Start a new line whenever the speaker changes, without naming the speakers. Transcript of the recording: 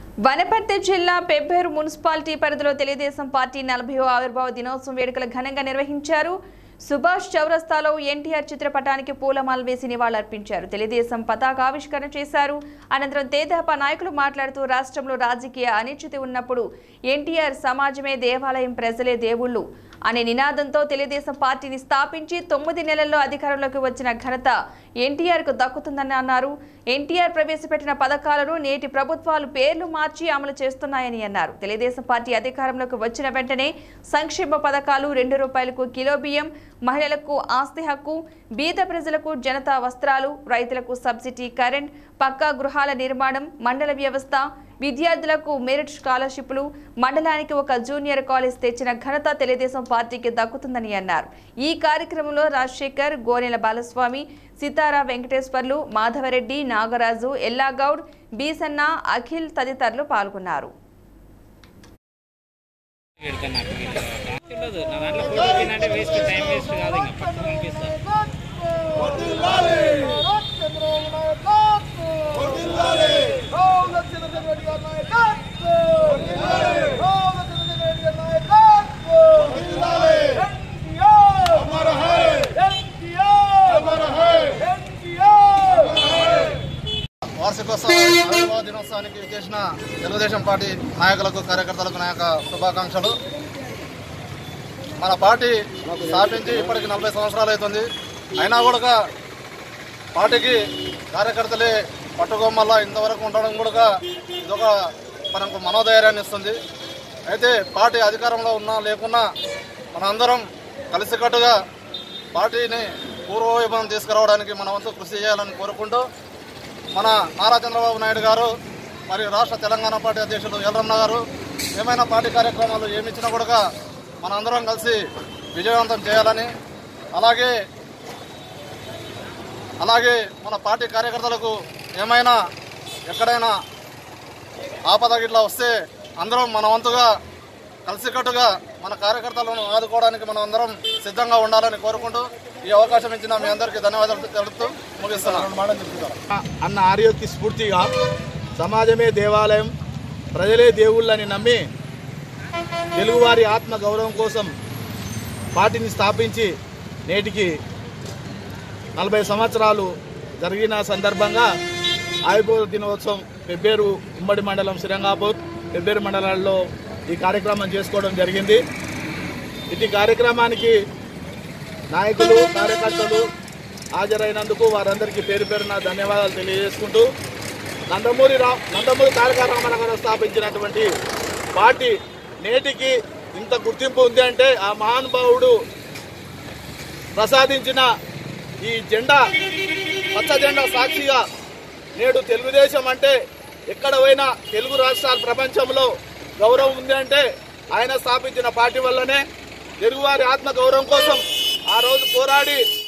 వనపర్తి జిల్లా పెబ్బేరు మున్సిపాలిటీ పరిధిలో తెలుగుదేశం పార్టీ నలభైవ ఆవిర్భావ దినోత్సవం వేడుకలు ఘనంగా నిర్వహించారు సుభాష్ చౌరస్తాలో ఎన్టీఆర్ చిత్రపటానికి పూలమాల వేసి నివాళులర్పించారు తెలుగుదేశం పతాకావిష్కరణ చేశారు అనంతరం తేదాప నాయకులు మాట్లాడుతూ రాష్ట్రంలో రాజకీయ అనిశ్చితి ఉన్నప్పుడు ఎన్టీఆర్ సమాజమే దేవాలయం ప్రజలే దేవుళ్ళు అనే నినాదంతో తెలుగుదేశం పార్టీని స్థాపించి తొమ్మిది నెలల్లో అధికారంలోకి వచ్చిన ఘనత ఎన్టీఆర్కు దక్కుతుందని అన్నారు ఎన్టీఆర్ ప్రవేశపెట్టిన పథకాలను నేటి ప్రభుత్వాలు పేర్లు మార్చి అమలు చేస్తున్నాయని అన్నారు తెలుగుదేశం పార్టీ అధికారంలోకి వచ్చిన వెంటనే సంక్షేమ పథకాలు రెండు రూపాయలకు కిలో బియ్యం మహిళలకు ఆస్తి హక్కు బీద ప్రజలకు జనతా వస్త్రాలు రైతులకు సబ్సిడీ కరెంట్ పక్కా గృహాల నిర్మాణం మండల వ్యవస్థ విద్యార్థులకు మెరిట్ స్కాలర్షిప్లు మండలానికి ఒక జూనియర్ కాలేజ్ తెచ్చిన ఘనత తెలుగుదేశం పార్టీకి దక్కుతుందని అన్నారు ఈ కార్యక్రమంలో రాజశేఖర్ గోనెల బాలస్వామి సితారా వెంకటేశ్వర్లు మాధవరెడ్డి నాగరాజు ఎల్లాగౌడ్ బీసన్న అఖిల్ తదితరులు పాల్గొన్నారు
పెడతాను నాకు వీళ్ళు ఉండదు నా దాంట్లో ఫోటో తినంటే వేస్ట్ టైం వేస్ట్ కాదు ఇంకా పక్కన పంపిస్తా
వార్షికోత్సవ ఆవిర్భావ దినోత్సవానికి చేసిన తెలుగుదేశం పార్టీ నాయకులకు కార్యకర్తలకు నా యొక్క శుభాకాంక్షలు మన పార్టీ స్థాపించి ఇప్పటికి నలభై సంవత్సరాలు అవుతుంది అయినా కూడా పార్టీకి కార్యకర్తలే పట్టుకోమల్లా ఇంతవరకు ఉండడం కూడా ఇదొక మనకు మనోధైర్యాన్ని ఇస్తుంది అయితే పార్టీ అధికారంలో ఉన్నా లేకున్నా మనందరం కలిసికట్టుగా పార్టీని పూర్వవైభవం తీసుకురావడానికి మన వంతు కృషి చేయాలని కోరుకుంటూ మన నారా చంద్రబాబు నాయుడు గారు మరియు రాష్ట్ర తెలంగాణ పార్టీ అధ్యక్షులు ఎల్రమ్మ గారు ఏమైనా పార్టీ కార్యక్రమాలు ఏమిచ్చినా కూడా మన అందరం కలిసి విజయవంతం చేయాలని అలాగే అలాగే మన పార్టీ కార్యకర్తలకు ఏమైనా ఎక్కడైనా ఆపద గిట్లా వస్తే అందరం మన వంతుగా కలిసికట్టుగా మన కార్యకర్తలను ఆదుకోవడానికి మనం అందరం సిద్ధంగా ఉండాలని కోరుకుంటూ ఈ అవకాశం ఇచ్చిన మీ అందరికీ ధన్యవాదాలు తెలుపుతూ ముగిస్తున్నాను
అన్న ఆర్యోక్తి స్ఫూర్తిగా సమాజమే దేవాలయం ప్రజలే దేవుళ్ళని నమ్మి తెలుగువారి ఆత్మ గౌరవం కోసం పార్టీని స్థాపించి నేటికి నలభై సంవత్సరాలు జరిగిన సందర్భంగా ఆయుర్వేద దినోత్సవం పెబ్బేరు ఉమ్మడి మండలం శ్రీరంగాపూర్ పెబ్బేరు మండలాల్లో ఈ కార్యక్రమం చేసుకోవడం జరిగింది ఇటు కార్యక్రమానికి నాయకులు కార్యకర్తలు హాజరైనందుకు వారందరికీ పేరు పేరున ధన్యవాదాలు తెలియజేసుకుంటూ నందమూరి రా నందమూరి తారక రామారావు గారు స్థాపించినటువంటి పార్టీ నేటికి ఇంత గుర్తింపు ఉంది అంటే ఆ మహానుభావుడు ప్రసాదించిన ఈ జెండా పచ్చ జెండా సాక్షిగా నేడు తెలుగుదేశం అంటే ఎక్కడ పోయినా తెలుగు రాష్ట్రాల ప్రపంచంలో గౌరవం ఉంది అంటే ఆయన స్థాపించిన పార్టీ వల్లనే తెలుగువారి ఆత్మ గౌరవం కోసం ఆ రోజు పోరాడి